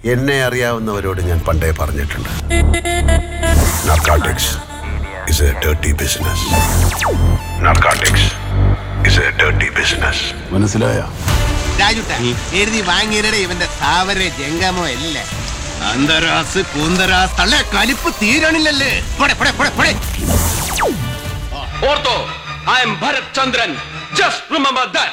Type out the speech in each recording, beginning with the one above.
എന്നെ അറിയാവുന്നവരോട് ഞാൻ പണ്ടേ പറഞ്ഞിട്ടുണ്ട് narcotics is a dirty business narcotics is a dirty business മനസ്സിലായ രാജുട്ട എഴുതി വാങ്ങിയരുടെ ഇവന്റെ സ്ഥാവര ജംഗമോ അല്ല അന്തരാസ് കൂന്തരാസ് തള്ള കലിപ്പ് തീരണില്ലല്ലേ പോടെ പോടെ പോടെ പോടെ Ortho, I am Bharat Chandran. Just remember that.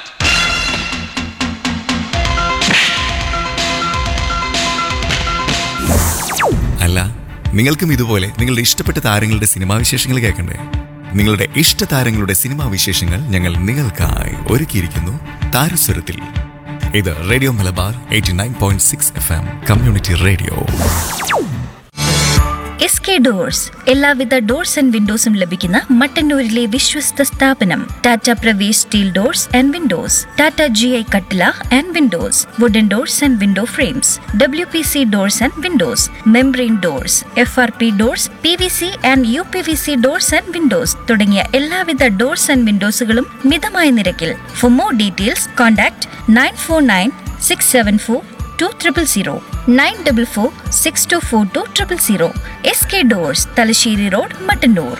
അല്ല നിങ്ങൾക്കും ഇതുപോലെ നിങ്ങളുടെ ഇഷ്ടപ്പെട്ട താരങ്ങളുടെ സിനിമാ വിശേഷങ്ങൾ കേൾക്കണ്ടേ നിങ്ങളുടെ ഇഷ്ട താരങ്ങളുടെ സിനിമാ വിശേഷങ്ങൾ ഞങ്ങൾ നിങ്ങൾക്കായി ഒരുക്കിയിരിക്കുന്നു താരസ്വരത്തിൽ ഇത് radio Malabar eighty nine point six F M community radio S K doors എല്ലാവിധ ഡോർസ് ആൻഡ് വിൻഡോസും ലഭിക്കുന്ന മട്ടന്നൂരിലെ വിശ്വസ്ത സ്ഥാപനം Tata Pravesh steel doors and windows Tata G I കട്ടില and windows wooden doors and window frames W P C doors and windows membrane doors F R P doors P V C and U P V C doors and windows തുടങ്ങിയ എല്ലാവിധ doors and വിൻഡോസുകളും മിതമായ നിരക്കിൽ for more details contact nine four nine six seven four two triple zero nine double four six two four two triple zero S K doors Thalassery road Mattannur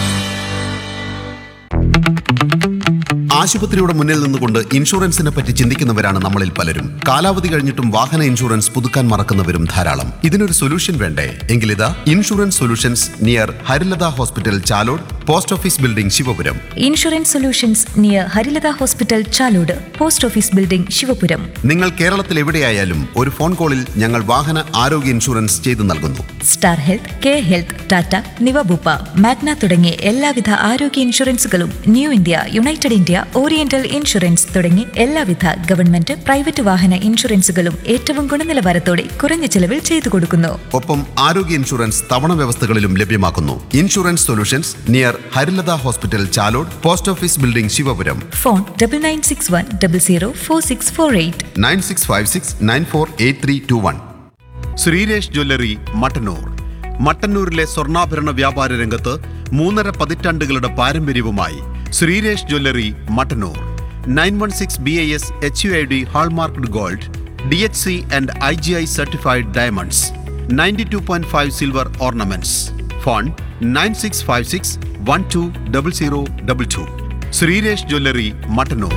ആശുപത്രിയുടെ മുന്നിൽ നിന്നുകൊണ്ട് ഇൻഷുറൻസിനെ പറ്റി ചിന്തിക്കുന്നവരാണ് നമ്മളിൽ പലരും കാലാവധി കഴിഞ്ഞിട്ടും വാഹന ഇൻഷുറൻസ് പുതുക്കാൻ മറക്കുന്നവരും ധാരാളം ഇതിനൊരു സൊല്യൂഷൻ വേണ്ടേ എങ്കിലിതാ insurance solutions near Harilatha hospital Chalode post office building Sivapuram insurance solutions near Harilatha hospital Chalode post office building Sivapuram നിങ്ങൾ കേരളത്തിൽ എവിടെയായാലും ഒരു ഫോൺ കോളിൽ ഞങ്ങൾ വാഹന ആരോഗ്യ ഇൻഷുറൻസ് ചെയ്തു നൽകുന്നു star health K health Tata Niva Bupa Magna തുടങ്ങിയ എല്ലാവിധ ആരോഗ്യ ഇൻഷുറൻസുകളും New India United India Oriental insurance തുടങ്ങി എല്ലാവിധ ഗവൺമെന്റ് പ്രൈവറ്റ് വാഹന ഇൻഷുറൻസുകളും ഏറ്റവും ഗുണനിലവാരത്തോടെ കുറഞ്ഞ ചെലവിൽ ചെയ്തു കൊടുക്കുന്നു ഒപ്പം ആരോഗ്യ ഇൻഷുറൻസ് തവണ വ്യവസ്ഥകളിലും ലഭ്യമാക്കുന്നു insurance solutions near Harilatha hospital Chalode post office building Sivapuram phone double nine six one double zero four six four eight nine six five six nine four eight three two one Sreeresh jewellery Mattannur മട്ടന്നൂരിലെ സ്വർണ്ണാഭരണ വ്യാപാര രംഗത്ത് മൂന്നര പതിറ്റാണ്ടുകളുടെ പാരമ്പര്യവുമായി Sreeresh jewellery Mattannur nine one six B I S H U I D hallmarked gold D H C and I G I certified diamonds ninety two point five silver ornaments phone nine six five six one two double zero double two Sreeresh jewellery Mattannur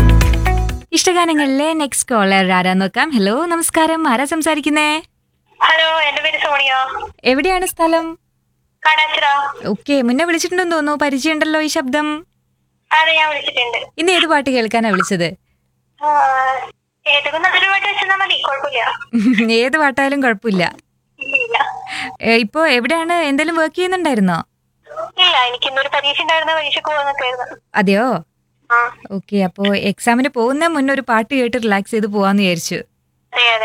ഇഷ്ടഗാനങ്ങളിലെ next caller ആരാ നോക്കാം hello നമസ്കാരം ആരാ സംസാരിക്കുന്നേ hello എന്റെ പേര് സോണിയ എവിടെയാണ് സ്ഥലം Kadachira okay മുന്നേ വിളിച്ചിട്ടുണ്ടെന്ന് തോന്നുന്നു പരിചയമുണ്ടല്ലോ ഈ ശബ്ദം അതെ ഞാൻ വിളിച്ചിട്ടുണ്ട് ഇന്ന് ഏത് പാട്ട് കേൾക്കാനാ വിളിച്ചത് ആ, ഏതൊക്കെ നല്ലൊരു പാട്ട് വെച്ചാൽ മതി കുഴപ്പമില്ല ഏത് പാട്ടായാലും കുഴപ്പമില്ല ഇല്ല ഏ, ഇപ്പോ എവിടെയാണ് എന്തെങ്കിലും വർക്ക് ചെയ്യുന്നുണ്ടായിരുന്നോ ഇല്ല എനിക്ക് ഇന്നൊരു പരീക്ഷ ഉണ്ടായിരുന്ന പരീക്ഷക്ക് പോകാന്നൊക്കെയായിരുന്നു അതെയോ ആ ഓക്കെ അപ്പോ എക്സാമിന് പോകുന്ന മുന്നേ ഒരു പാട്ട് കേട്ട് റിലാക്സ് ചെയ്ത് പോവാന്ന് വിചാരിച്ചു അതെ അതെ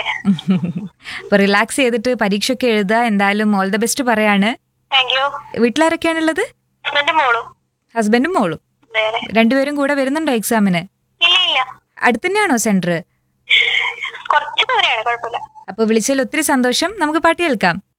അപ്പൊ റിലാക്സ് ചെയ്തിട്ട് പരീക്ഷയൊക്കെ എഴുതുക എന്തായാലും ഓൾ ദ ബെസ്റ്റ് പറയാണ് താങ്ക് യു വീട്ടിലാരൊക്കെയാണുള്ളത് ഹസ്ബൻഡ് മോളും ഹസ്ബൻഡും മോളും അതെ അതെ രണ്ടുപേരും കൂടെ വരുന്നുണ്ടോ എക്സാമിന് ഇല്ല ഇല്ല അടുത്തന്നെയാണോ സെന്റർ കുറച്ച് ദൂരെയാണ് കുഴപ്പമില്ല അപ്പൊ വിളിച്ചതിൽ ഒത്തിരി സന്തോഷം നമുക്ക് പാട്ട് കേൾക്കാം